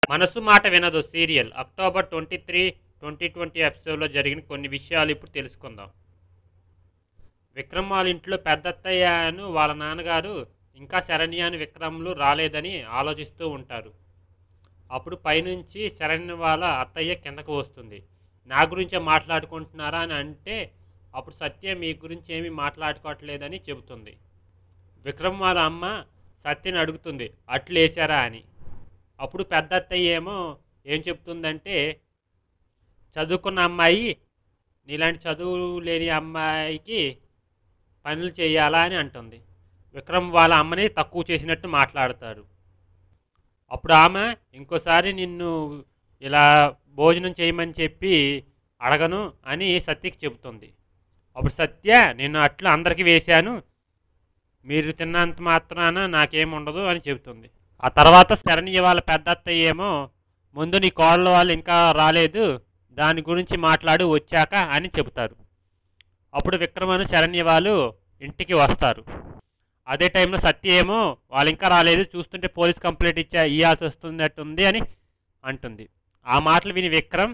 మనసు మాట వినదు serial October twenty three twenty twenty ఎపిసోడ్లో జరిగిన కొన్ని విషయాలు ఇప్పుడు తెలుసుకుందాం విక్రమ్ వాళ్ళ ఇంట్లో పెద్దత్తయ్యను వాళ్ళ నాన్నగారు ఇంకా శరణ్యాని విక్రమ్లు రాలేదని ఆలోచిస్తూ ఉంటారు అప్పుడు పైనుంచి శరణ్య వాళ్ళ అత్తయ్య కిందకు వస్తుంది నా గురించే మాట్లాడుకుంటున్నారా అని అంటే అప్పుడు సత్య మీ గురించి ఏమీ మాట్లాడుకోవట్లేదని చెబుతుంది విక్రమ్ వాళ్ళ అమ్మ సత్యని అడుగుతుంది అట్లు వేసారా అని అప్పుడు పెద్ద అత్తయ్య ఏమో ఏం చెప్తుందంటే చదువుకున్న అమ్మాయి నీలాంటి చదువు లేని అమ్మాయికి పనులు చేయాలా అని అంటుంది విక్రమ్ వాళ్ళ అమ్మని తక్కువ చేసినట్టు మాట్లాడతారు అప్పుడు ఆమె ఇంకోసారి నిన్ను ఇలా భోజనం చేయమని చెప్పి అడగను అని సత్యకి చెబుతుంది అప్పుడు సత్య నేను అట్లా అందరికీ వేశాను మీరు తిన్నంత మాత్రాన నాకేం ఉండదు అని చెబుతుంది ఆ తర్వాత శరణ్య వాళ్ళ పెద్ద అత్తయ్య ఏమో ముందు నీ కోళ్ళ వాళ్ళు ఇంకా రాలేదు దాని గురించి మాట్లాడు వచ్చాక అని చెబుతారు అప్పుడు విక్రమను శరణ్య వాళ్ళు ఇంటికి వస్తారు అదే టైంలో సత్య ఏమో వాళ్ళు ఇంకా రాలేదు చూస్తుంటే పోలీస్ కంప్లైంట్ ఇచ్చా ఇవ్వాల్సి వస్తున్నట్టుంది అని అంటుంది ఆ మాటలు విని విక్రమ్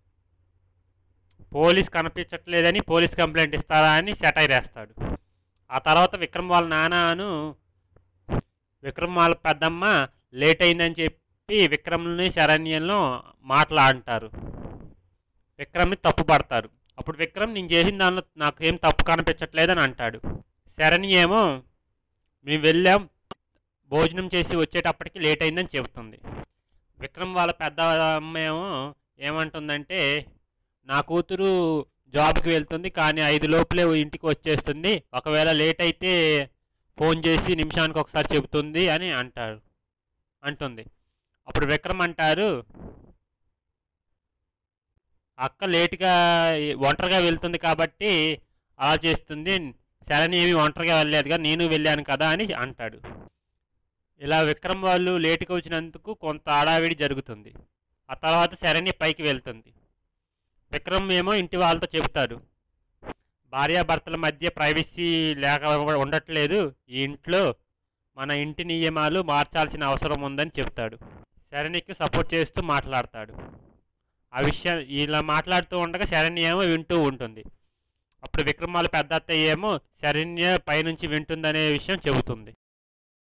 పోలీస్ కనిపించట్లేదని పోలీస్ కంప్లైంట్ ఇస్తారా అని సెటైర్ వేస్తాడు ఆ తర్వాత విక్రమ్ వాళ్ళ నాన్నను విక్రమ్ వాళ్ళ పెద్దమ్మ లేట్ అయిందని చెప్పి విక్రమ్ని శరణ్యంలో మాట్లాడంటారు విక్రమ్ని తప్పు పడతారు అప్పుడు విక్రమ్ నేను చేసిన దానిలో నాకు ఏం తప్పు కనిపించట్లేదని అంటాడు శరణ్య ఏమో మేము వెళ్ళాం భోజనం చేసి వచ్చేటప్పటికి లేట్ అయిందని చెబుతుంది విక్రమ్ వాళ్ళ పెద్ద అమ్మ ఏమో ఏమంటుందంటే నా కూతురు జాబ్కి వెళ్తుంది కానీ ఐదు లోపలే ఇంటికి వచ్చేస్తుంది ఒకవేళ లేట్ అయితే ఫోన్ చేసి నిమిషానికి ఒకసారి చెబుతుంది అని అంటారు అంటుంది అప్పుడు విక్రమ్ అంటారు అక్క లేటుగా ఒంటరిగా వెళ్తుంది కాబట్టి అలా చేస్తుంది శరణి ఏమి ఒంటరిగా వెళ్ళలేదుగా నేను వెళ్ళాను కదా అని అంటాడు ఇలా విక్రమ్ వాళ్ళు లేటుగా వచ్చినందుకు కొంత ఆడావిడి జరుగుతుంది ఆ తర్వాత శరణి పైకి వెళ్తుంది విక్రమ్ ఏమో ఇంటి వాళ్ళతో చెబుతాడు భార్యాభర్తల మధ్య ప్రైవసీ లేక ఉండట్లేదు ఈ ఇంట్లో మన ఇంటి నియమాలు మార్చాల్సిన అవసరం ఉందని చెప్తాడు శరణికి సపోర్ట్ చేస్తూ మాట్లాడతాడు ఆ విషయం ఇలా మాట్లాడుతూ ఉండగా శరణ్య ఏమో వింటూ ఉంటుంది అప్పుడు విక్రమాల పెద్ద అత్తయ్య ఏమో శరణ్య పైనుంచి వింటుందనే విషయం చెబుతుంది